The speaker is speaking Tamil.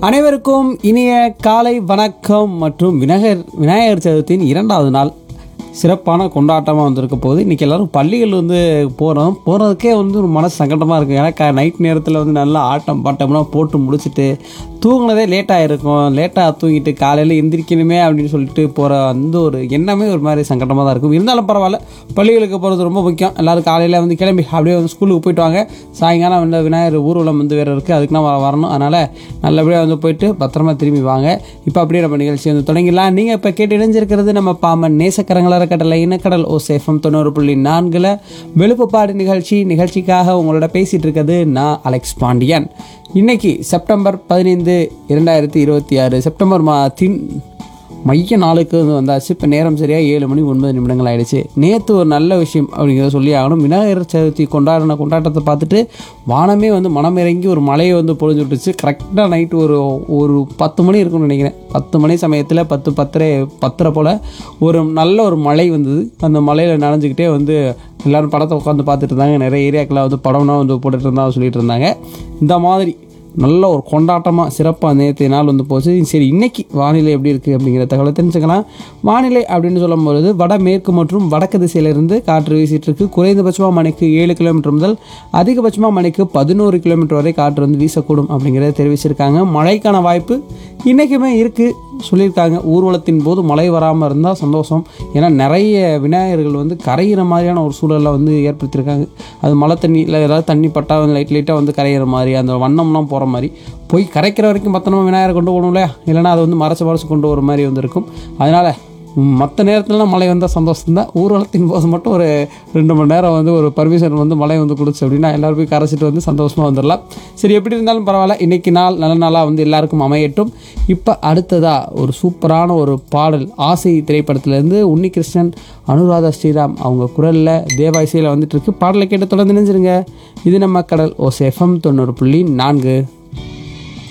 அனைவருக்கும் இனிய காலை வணக்கம் மற்றும் விநாயகர் விநாயகர் சதுர்த்தியின் இரண்டாவது நாள் சிறப்பான கொண்டாட்டமாக வந்திருக்க போகுது இன்றைக்கி எல்லோரும் பள்ளிகள் வந்து போகிறோம் போகிறதுக்கே வந்து ஒரு மனசு சங்கடமாக இருக்கும் ஏன்னா நைட் நேரத்தில் வந்து நல்லா ஆட்டம் பாட்டம்லாம் போட்டு முடிச்சுட்டு தூங்குனதே லேட்டாக இருக்கும் லேட்டாக தூங்கிட்டு காலையில் எந்திரிக்கணுமே அப்படின்னு சொல்லிட்டு போகிற அந்த ஒரு எண்ணமே ஒரு மாதிரி சங்கடமாக தான் இருக்கும் இருந்தாலும் பரவாயில்ல பள்ளிகளுக்கு போகிறது ரொம்ப முக்கியம் எல்லோரும் காலையில் வந்து கிளம்பி அப்படியே வந்து ஸ்கூலுக்கு போயிட்டு வாங்க சாயங்காலம் வந்து விநாயகர் ஊர்வலம் வந்து வேறு இருக்குது அதுக்கு நான் வரணும் அதனால் நல்லபடியாக வந்து போயிட்டு பத்திரமா திரும்பி வாங்க இப்போ அப்படியே நம்ம நிகழ்ச்சி வந்து தொடங்கிடலாம் நீங்கள் இப்போ கேட்டு இணைஞ்சிருக்கிறது நம்ம பாமன் நேசக்கரங்கள கடலை இனக்கடல் ஓ சேஃபம் தொண்ணூறு புள்ளி நான்கில் வெளுப்புப்பாடு நிகழ்ச்சி நிகழ்ச்சிக்காக உங்களோட பேசிகிட்டு இருக்கிறது நான் அலெக்ஸ் பாண்டியன் இன்னைக்கு செப்டம்பர் பதினைந்து இரண்டாயிரத்தி இருபத்தி ஆறு செப்டம்பர் மாதத்தின் மைய நாளுக்கு வந்து வந்தாச்சு இப்போ நேரம் சரியாக ஏழு மணி ஒன்பது நிமிடங்கள் ஆயிடுச்சு நேற்று ஒரு நல்ல விஷயம் அப்படிங்கிறத சொல்லி ஆகணும் விநாயகர் சதுர்த்தி கொண்டாடின கொண்டாட்டத்தை பார்த்துட்டு வானமே வந்து மனம் இறங்கி ஒரு மழையை வந்து பொழிஞ்சு விட்டுச்சு கரெக்டாக நைட்டு ஒரு ஒரு பத்து மணி இருக்கும்னு நினைக்கிறேன் பத்து மணி சமயத்தில் பத்து பத்தரை பத்தரை போல் ஒரு நல்ல ஒரு மழை வந்தது அந்த மலையில் நனைஞ்சிக்கிட்டே வந்து எல்லோரும் படத்தை உட்காந்து பார்த்துட்டு இருந்தாங்க நிறைய ஏரியாக்களில் வந்து படம்னா வந்து போட்டுட்டு இருந்தாங்க சொல்லிட்டு இருந்தாங்க இந்த மாதிரி நல்ல ஒரு கொண்டாட்டமாக சிறப்பாக நேற்று நாள் வந்து போச்சு சரி இன்னைக்கு வானிலை எப்படி இருக்குது அப்படிங்கிற தகவலை தெரிஞ்சுக்கலாம் வானிலை அப்படின்னு சொல்லும்பொழுது வடமேற்கு மற்றும் வடக்கு திசையிலிருந்து காற்று வீசிட்டு இருக்கு குறைந்தபட்சமாக மணிக்கு ஏழு கிலோமீட்டர் முதல் அதிகபட்சமாக மணிக்கு பதினோரு கிலோமீட்டர் வரை காற்று வந்து வீசக்கூடும் அப்படிங்கிறத தெரிவிச்சிருக்காங்க மழைக்கான வாய்ப்பு இன்றைக்குமே இருக்குது சொல்லியிருக்காங்க ஊர்வலத்தின் போது மழை வராமல் இருந்தால் சந்தோஷம் ஏன்னா நிறைய விநாயகர்கள் வந்து கரையிற மாதிரியான ஒரு சூழலை வந்து ஏற்படுத்தியிருக்காங்க அது மழை தண்ணியில் ஏதாவது தண்ணி பட்டா வந்து லைட் லைட்டாக வந்து கரையிற மாதிரி அந்த வண்ணம்லாம் போகிற மாதிரி போய் கரைக்கிற வரைக்கும் பத்திரமா விநாயகரை கொண்டு போகணும் இல்லையா இல்லைனா அதை வந்து மறைச்சு மறைச்சு கொண்டு வர மாதிரி வந்து இருக்கும் அதனால் மற்ற நேரத்துலலாம் மழை வந்தால் சந்தோஷம் தான் ஊர்வலத்தின் போது மட்டும் ஒரு ரெண்டு மணி நேரம் வந்து ஒரு பர்மிஷன் வந்து மழை வந்து கொடுச்சு அப்படின்னா எல்லாரும் போய் கரைச்சிட்டு வந்து சந்தோஷமாக வந்துடலாம் சரி எப்படி இருந்தாலும் பரவாயில்ல இன்றைக்கி நாள் நல்ல நாளாக வந்து எல்லாருக்கும் அமையட்டும் இப்போ அடுத்ததாக ஒரு சூப்பரான ஒரு பாடல் ஆசை திரைப்படத்திலேருந்து உன்னிகிருஷ்ணன் அனுராதா ஸ்ரீராம் அவங்க குரலில் தேவாய்சையில் வந்துட்டு இருக்கு பாடலை கேட்டு தொடர்ந்து நினைஞ்சிருங்க இது நம்ம கடல் ஓ எஃப்எம் தொண்ணூறு புள்ளி நான்கு